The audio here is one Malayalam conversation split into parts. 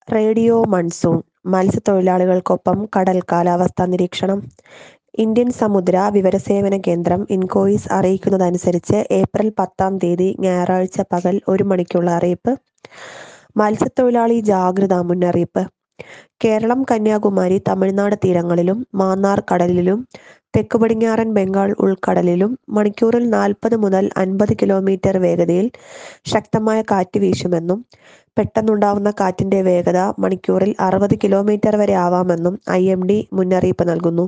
റേഡിയോ മൺസൂൺ മത്സ്യത്തൊഴിലാളികൾക്കൊപ്പം കടൽ കാലാവസ്ഥാ നിരീക്ഷണം ഇന്ത്യൻ സമുദ്ര വിവരസേവന കേന്ദ്രം ഇൻകോയിസ് അറിയിക്കുന്നതനുസരിച്ച് ഏപ്രിൽ പത്താം തീയതി ഞായറാഴ്ച പകൽ ഒരു മണിക്കുള്ള അറിയിപ്പ് മത്സ്യത്തൊഴിലാളി ജാഗ്രതാ മുന്നറിയിപ്പ് കേരളം കന്യാകുമാരി തമിഴ്നാട് തീരങ്ങളിലും മാന്നാർ കടലിലും തെക്ക് പടിഞ്ഞാറൻ ബംഗാൾ ഉൾക്കടലിലും മണിക്കൂറിൽ നാൽപ്പത് മുതൽ അൻപത് കിലോമീറ്റർ വേഗതയിൽ ശക്തമായ കാറ്റ് വീശുമെന്നും പെട്ടെന്നുണ്ടാവുന്ന കാറ്റിന്റെ വേഗത മണിക്കൂറിൽ അറുപത് കിലോമീറ്റർ വരെ ആവാമെന്നും ഐ എം ഡി മുന്നറിയിപ്പ് നൽകുന്നു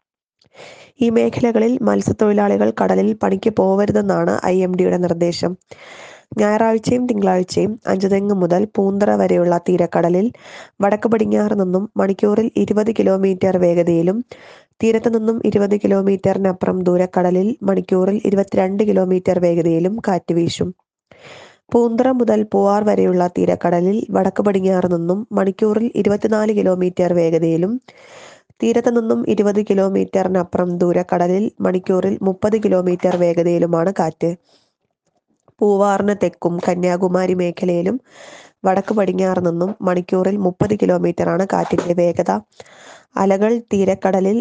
ഈ മേഖലകളിൽ മത്സ്യത്തൊഴിലാളികൾ കടലിൽ പണിക്ക് പോവരുതെന്നാണ് ഐ എം ഡിയുടെ നിർദ്ദേശം ഞായറാഴ്ചയും തിങ്കളാഴ്ചയും അഞ്ചുതെങ്ങ് മുതൽ പൂന്തറ വരെയുള്ള തീരക്കടലിൽ വടക്ക് പടിഞ്ഞാറ് നിന്നും മണിക്കൂറിൽ ഇരുപത് കിലോമീറ്റർ വേഗതയിലും തീരത്ത് നിന്നും ഇരുപത് കിലോമീറ്ററിനപ്പുറം ദൂരക്കടലിൽ മണിക്കൂറിൽ ഇരുപത്തിരണ്ട് കിലോമീറ്റർ വേഗതയിലും കാറ്റ് വീശും പൂന്തറ മുതൽ പൂവാർ വരെയുള്ള തീരക്കടലിൽ വടക്ക് പടിഞ്ഞാറ് നിന്നും മണിക്കൂറിൽ ഇരുപത്തിനാല് കിലോമീറ്റർ വേഗതയിലും തീരത്ത് നിന്നും ഇരുപത് കിലോമീറ്ററിനപ്പുറം ദൂരക്കടലിൽ മണിക്കൂറിൽ മുപ്പത് കിലോമീറ്റർ വേഗതയിലുമാണ് കാറ്റ് പൂവാറിന് തെക്കും കന്യാകുമാരി മേഖലയിലും വടക്ക് പടിഞ്ഞാറ് നിന്നും മണിക്കൂറിൽ മുപ്പത് കിലോമീറ്ററാണ് കാറ്റിന്റെ വേഗത അലകൾ തീരക്കടലിൽ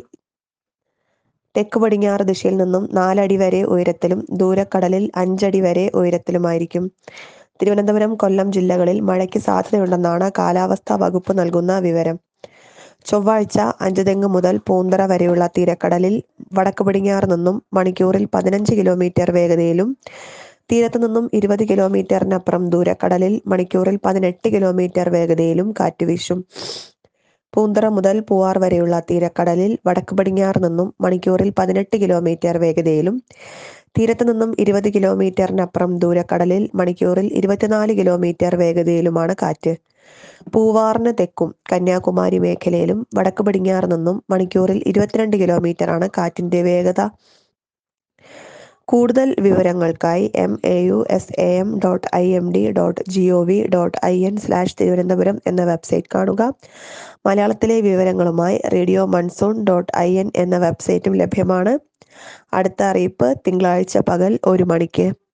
തെക്ക് പടിഞ്ഞാറ് ദിശയിൽ നിന്നും നാലടി വരെ ഉയരത്തിലും ദൂരക്കടലിൽ അഞ്ചടി വരെ ഉയരത്തിലുമായിരിക്കും തിരുവനന്തപുരം കൊല്ലം ജില്ലകളിൽ മഴയ്ക്ക് സാധ്യതയുണ്ടെന്നാണ് കാലാവസ്ഥാ വകുപ്പ് നൽകുന്ന വിവരം ചൊവ്വാഴ്ച അഞ്ചുതെങ്ങ് മുതൽ പൂന്തറ വരെയുള്ള തീരക്കടലിൽ വടക്ക് പടിഞ്ഞാറ് നിന്നും മണിക്കൂറിൽ പതിനഞ്ച് കിലോമീറ്റർ വേഗതയിലും തീരത്ത് നിന്നും ഇരുപത് കിലോമീറ്ററിനപ്പുറം ദൂരക്കടലിൽ മണിക്കൂറിൽ പതിനെട്ട് കിലോമീറ്റർ വേഗതയിലും കാറ്റ് വീശും പൂന്തറ മുതൽ പൂവാർ വരെയുള്ള തീരക്കടലിൽ വടക്ക് പടിഞ്ഞാറ് നിന്നും മണിക്കൂറിൽ പതിനെട്ട് കിലോമീറ്റർ വേഗതയിലും തീരത്ത് നിന്നും ഇരുപത് കിലോമീറ്ററിനപ്പുറം ദൂരക്കടലിൽ മണിക്കൂറിൽ ഇരുപത്തിനാല് കിലോമീറ്റർ വേഗതയിലുമാണ് കാറ്റ് പൂവാറിന് തെക്കും കന്യാകുമാരി മേഖലയിലും വടക്ക് പടിഞ്ഞാറ് നിന്നും മണിക്കൂറിൽ ഇരുപത്തിരണ്ട് കിലോമീറ്ററാണ് കാറ്റിന്റെ വേഗത കൂടുതൽ വിവരങ്ങൾക്കായി M A U S A M dot I M D dot G O V dot I N slash Thiruvananthapuram എന്ന വെബ്സൈറ്റ് കാണുക മലയാളത്തിലെ വിവരങ്ങളുമായി radio monsoon dot I N എന്ന വെബ്സൈറ്റും ലഭ്യമാണ് അടുത്ത അറിയിപ്പ് തിങ്കളാഴ്ച പകൽ ഒരു മണിക്ക്